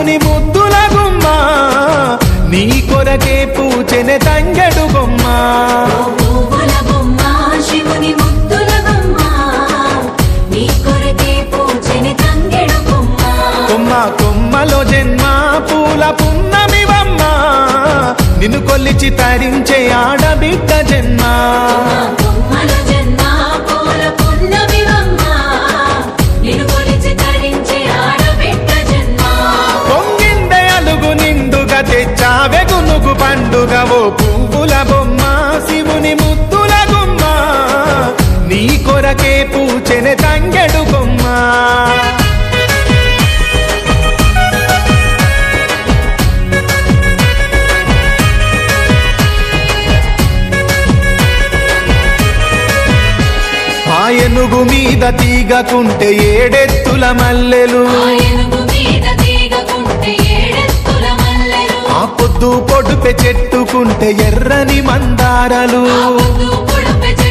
శివుని ముద్దుల గుమ్మ నీ కొరకే పూచెనె తంగెడు బొమ్మ పువ్వుల బొమ్మ శివుని ముద్దుల బొమ్మ నీ కొరకే పూజని తంగెడు బొమ్మ కొమ్మ కొమ్మలో జన్మ పూల పున్నమివమ్మ నిన్ను కొల్లిచి తరించే ఆడబిడ్డ జన్మ బొమ్మల జన్మ పూల పున్నమివమ్మ నిన్ను కొలిచి తరించే ఆడబిడ్డ జన్మ పొంగిందే అలుగు నిండుగా తెచ్చావె గునుగు పండుగ ఓ పువ్వుల బొమ్మ శివుని ముద్దుల గుమ్మ నీ కొరకే పూచెనె తంగెడు బొమ్మ ఆ ఏనుగు మీద తీగకుంటే ఏడెత్తుల మల్లెలు ఆ ఏనుగు మీద తీగకుంటే ఏడెత్తుల మల్లెలు ఆ పొద్దు పొడుపె చెట్టుకుంటే ఎర్రని మందారలు ఆ పొద్దు పొడుపె